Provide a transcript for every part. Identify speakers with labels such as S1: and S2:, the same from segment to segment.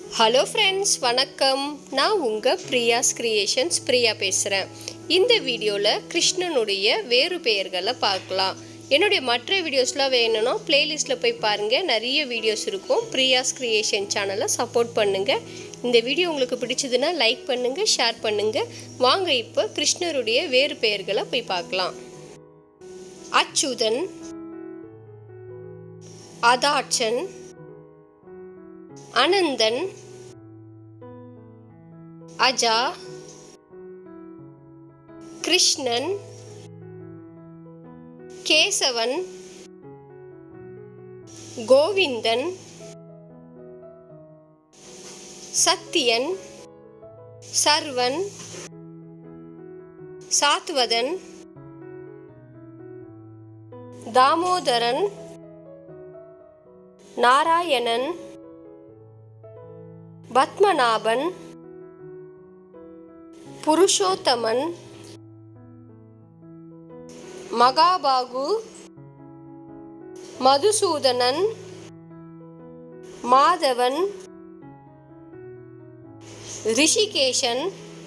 S1: hello friends வணக்கம் நான் உங்கள் பிரியாஸ் கிரியேஷன்ஸ் பிரியா பேசுகிறேன் இந்த வீடியோவில் கிருஷ்ணனுடைய வேறு பெயர்களை பார்க்கலாம் என்னுடைய மற்ற வீடியோஸ்லாம் வேணும்னா பிளேலிஸ்ட்டில் போய் பாருங்கள் நிறைய வீடியோஸ் இருக்கும் பிரியாஸ் கிரியேஷன் சேனலை சப்போர்ட் பண்ணுங்கள் இந்த வீடியோ உங்களுக்கு பிடிச்சதுன்னா லைக் பண்ணுங்கள் ஷேர் பண்ணுங்கள் வாங்க இப்போ கிருஷ்ணருடைய வேறு பெயர்களை போய் பார்க்கலாம் அச்சுதன் அதாட்சன் அனந்தன் அஜா கிருஷ்ணன் கேசவன் கோவிந்தன் சத்தியன் சர்வன் சாத்வதன் தாமோதரன் நாராயணன் பத்மநாபன் புருஷோத்தமன் மகாபாகு மதுசூதனன் மாதவன் ரிஷிகேஷன்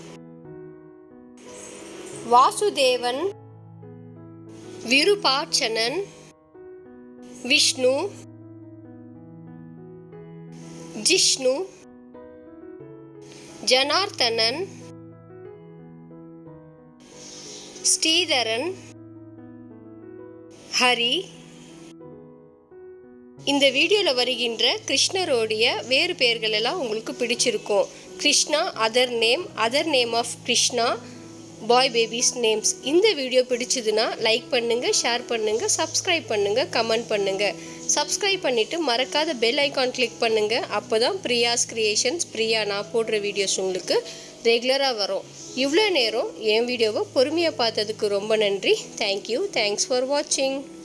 S1: வாசுதேவன் விருபாட்சணன் விஷ்ணு ஜிஷ்ணு ஜனார்த்தனன் ஸ்ரீதரன் ஹரி இந்த வீடியோவில் வருகின்ற கிருஷ்ணரோடைய வேறு பெயர்கள் எல்லாம் உங்களுக்கு பிடிச்சிருக்கும் Krishna other name other name of Krishna boy babies names இந்த வீடியோ பிடிச்சதுன்னா லைக் பண்ணுங்கள் ஷேர் பண்ணுங்கள் சப்ஸ்கிரைப் பண்ணுங்கள் கமெண்ட் பண்ணுங்கள் சப்ஸ்கிரைப் பண்ணிவிட்டு மறக்காத பெல் ஐக்கான் கிளிக் பண்ணுங்கள் அப்போ தான் பிரியாஸ் கிரியேஷன்ஸ் பிரியா நான் போடுற வீடியோஸ் உங்களுக்கு ரெகுலராக வரும் இவ்வளோ நேரம் என் வீடியோவை பொறுமையாக பார்த்ததுக்கு ரொம்ப நன்றி தேங்க்யூ தேங்க்ஸ் ஃபார் வாட்சிங்